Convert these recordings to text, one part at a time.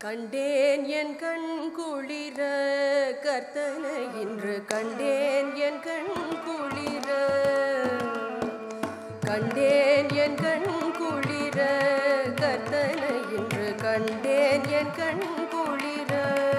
கண்டேன் என் கண் குளிர கர்த்தனை இன்று கண்டேன் என் கண் குளிர கண்டேன் என் கண் குளிர கர்த்தனை இன்று கண்டேன் என் கண் குளிர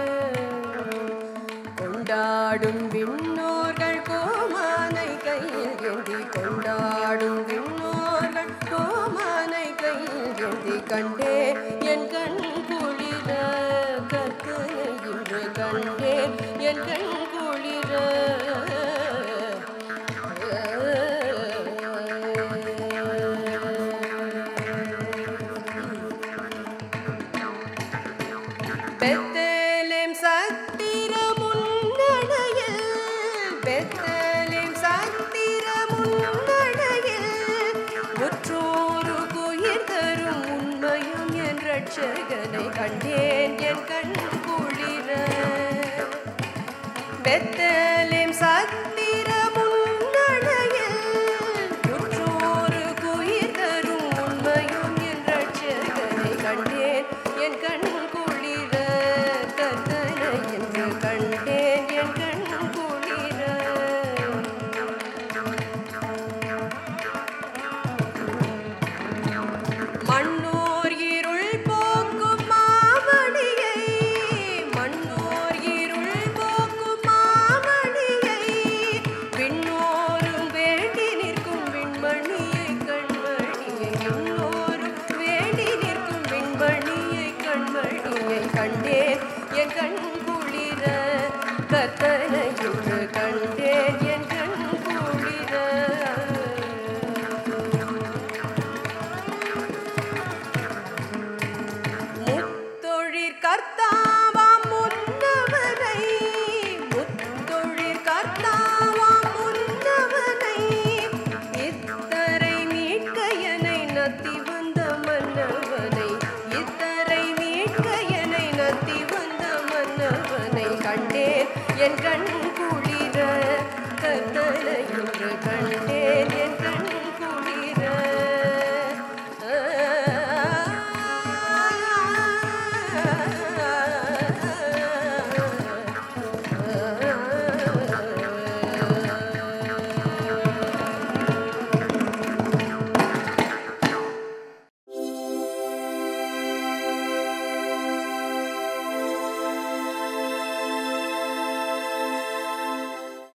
கொண்டாடும் விண்ணோர்கள் கோமானை கையில் ஏந்தி கொண்டாடும் விண்ணோர்கள் கோமானை கையில் ஏந்தி கண்டே என் கண் குளிர கர்த்தனை இன்று கண்டேன் என் கண் குளிர பெத்தேலேம் சத்திர முன்னணையில் பெத்தேலேம் சத்திர முன்னணையில் முற்றோரு குயிர் தரும் உண்மையும் என் ரட்சகனை கண்டேன் என் கண் குளிர பெத்தேலேம் சத்திர முன்னணையில் முற்றோரு குயிர் தரும் உண்மையும் என் ரட்சகனை கண்டேன் என் கண் குளிர கத்தனை என்று கண்டேன் என் கண் குளிர மண்ணோர் இருள் போக்கும் மாமணியை மண்ணோர் இருள் போக்கும் மாமணியை விண்ணோரும் வேண்டி நிற்கும் விண்மணியை கண்மணியை விண்ணோரும் வேண்டி நிற்கும் விண்மணியை கண்மணியை கண்டேன் என் கண் குளிர கத்தனை என்று கண்டேன் என் கண் குளிர முத்தொழிற் கர்த்தாவாம் முன்னவனை முத்தொழிற் கர்த்தாவாம் முன்னவனை இத்தரை மீட்கையனை நத்தி வந்த மன்னவனை இத்தரை மீட்கையனை நத்தி வந்த மன்னவனை கண்டேன் என் கண்